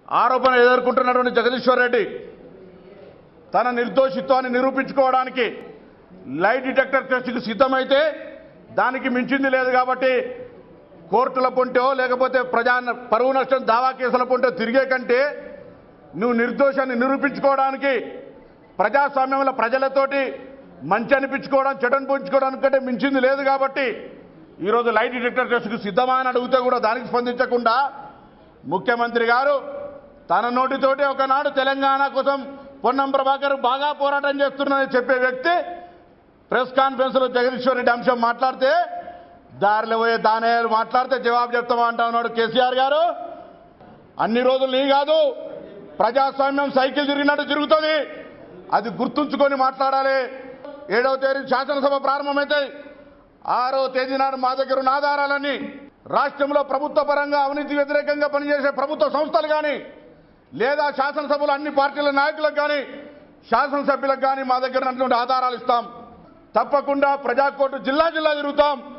ఆరోపణ ఎదుర్కొంటున్నటువంటి జగదీశ్వర్ రెడ్డి తన నిర్దోషిత్వాన్ని నిరూపించుకోవడానికి లై డిటెక్టర్ టెస్ట్కి సిద్ధమైతే దానికి మించింది లేదు కాబట్టి కోర్టుల పొంటో లేకపోతే ప్రజా పరువు నష్టం దావా కేసుల పొంటో తిరిగే కంటే నువ్వు నిర్దోషాన్ని నిరూపించుకోవడానికి ప్రజాస్వామ్యంలో ప్రజలతోటి మంచి అనిపించుకోవడం చెడు అనిపించుకోవడానికి కంటే మించింది లేదు కాబట్టి ఈరోజు లై డిటెక్టర్ టెస్ట్కు సిద్ధమా అని అడిగితే కూడా దానికి స్పందించకుండా ముఖ్యమంత్రి గారు తన నోటితోటి ఒకనాడు తెలంగాణ కోసం పొన్నం ప్రభాకర్ బాగా పోరాటం చేస్తున్నారని చెప్పే వ్యక్తి ప్రెస్ కాన్ఫరెన్స్లో జగదీశ్వర్ రెడ్డి అంశం మాట్లాడితే దారిలో పోయే దానయ్యలు మాట్లాడితే జవాబు చెప్తామా అంటా ఉన్నాడు కేసీఆర్ గారు అన్ని రోజులు నీ కాదు ప్రజాస్వామ్యం సైకిల్ తిరిగినట్టు తిరుగుతుంది అది గుర్తుంచుకొని మాట్లాడాలి ఏడవ తేదీ శాసనసభ ప్రారంభమవుతాయి ఆరో తేదీ నాడు మా దగ్గర ఉన్న ఆధారాలన్నీ రాష్ట్రంలో ప్రభుత్వ పరంగా అవినీతి వ్యతిరేకంగా పనిచేసే ప్రభుత్వ సంస్థలు కానీ లేదా శాసనసభలో అన్ని పార్టీల నాయకులకు కానీ శాసనసభ్యులకు కానీ మా దగ్గర ఉన్నటువంటి ఆధారాలు ఇస్తాం తప్పకుండా ప్రజాకోర్టు జిల్లా జిల్లా తిరుగుతాం